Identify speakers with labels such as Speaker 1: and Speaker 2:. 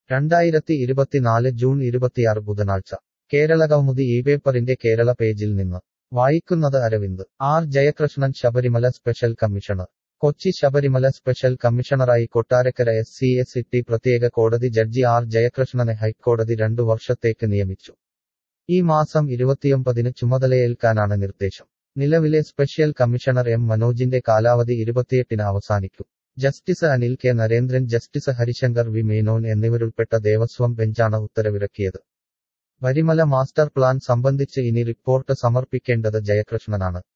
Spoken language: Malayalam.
Speaker 1: രണ്ടായിരത്തി ഇരുപത്തിനാല് ജൂൺ ഇരുപത്തിയാറ് ബുധനാഴ്ച കേരള കൗമുദി ഈ പേപ്പറിന്റെ കേരള പേജിൽ നിന്ന് വായിക്കുന്നത് Aravind R Jayakrishnan Sabarimala special commissioner Kochi Sabarimala special കമ്മീഷണറായി Kottarakkara S C S T പ്രത്യേക കോടതി ജഡ്ജി ആർ ജയകൃഷ്ണനെ ഹൈക്കോടതി രണ്ടു വർഷത്തേക്ക് നിയമിച്ചു ഈ മാസം ഇരുപത്തിയൊമ്പതിന് ചുമതലയേൽക്കാനാണ് നിർദ്ദേശം നിലവിലെ സ്പെഷ്യൽ കമ്മീഷണർ എം മനോജിന്റെ കാലാവധി ഇരുപത്തിയെട്ടിന് അവസാനിക്കും justice Anil K Narendran justice Harishankar V Menon എന്നിവരുൾപ്പെട്ട ദേവസ്വം ബെഞ്ചാണ് ഉത്തരവിറക്കിയത് വരിമല മാസ്റ്റർ പ്ലാൻ സംബന്ധിച്ച് ഇനി റിപ്പോർട്ട് സമർപ്പിക്കേണ്ടത് ജയകൃഷ്ണനാണ്